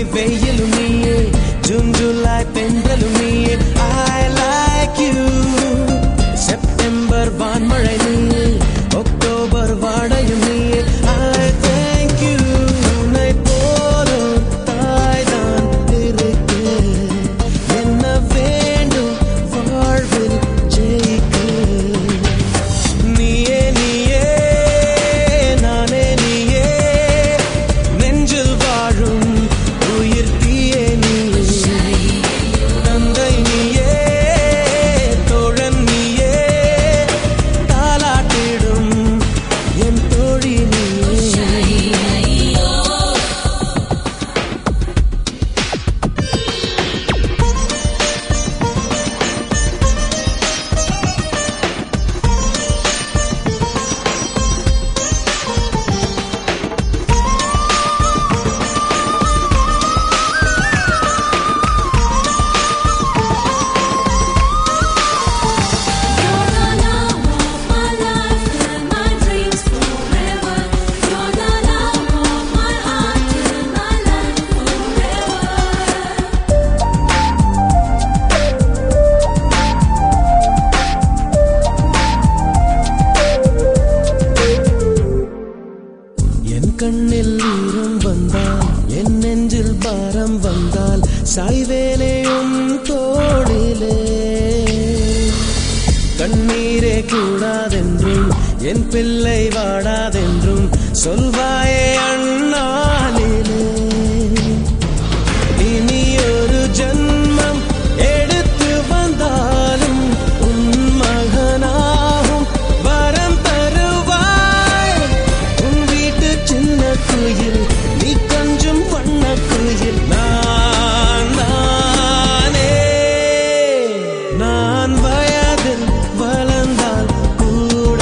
வெயிலும் நீயே June July பெண்களும் நீயே ஐ லைக் யூ செப்டம்பர் வான்மழை நீயே அக்டோபர் வாடையும் நீயே ஐ தேங்க் யூ உன்னை போலும் தாய்தான் இருக்கு என்ன வேண்டும் வாழ்வில் ஜெயிக்க நீயே நீயே நானே நீயே நெஞ்சில் வாழும் உயிர் தீயே நீயே தந்தை நீயே தோழன் நீயே தாலாட்டிடும் என் தோழி நீயே You're the love of my life and my dreams forever. You're the love of my heart and my life forever. என் கண்ணில் ஈரம் வந்தால் என் நெஞ்சில் பாரம் வந்தால் சாய்வேனையும் தோளிலே கண்ணீரே கூடாதென்றும் என் பிள்ளை வாடாதென்றும் சொல்வாயே அண்ணாலிலே இனி ஒரு ஜன்மம் எடுத்து வந்தாலும் உன் மகனாகும் வரம் தருவாய் உன் வீட்டு சின்ன குயில் நீ கொஞ்சம் வண்ண குயில் நான் நானே நான் வயதில் வளர்ந்தால் கூட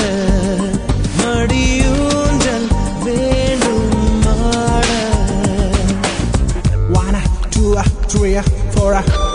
மடியூஞ்சல் வேண்டும் மாட One, two, three, four.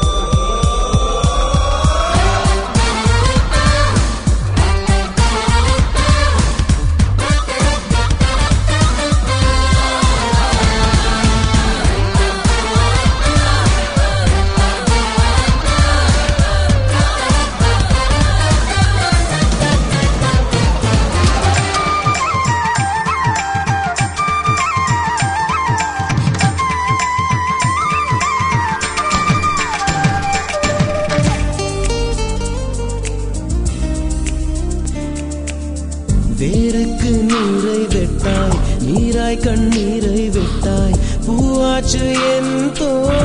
வேருக்கு நீரை வெட்டாய் நீராய் கண்ணீரை வெட்டாய் பூவாச்சு என் தோழி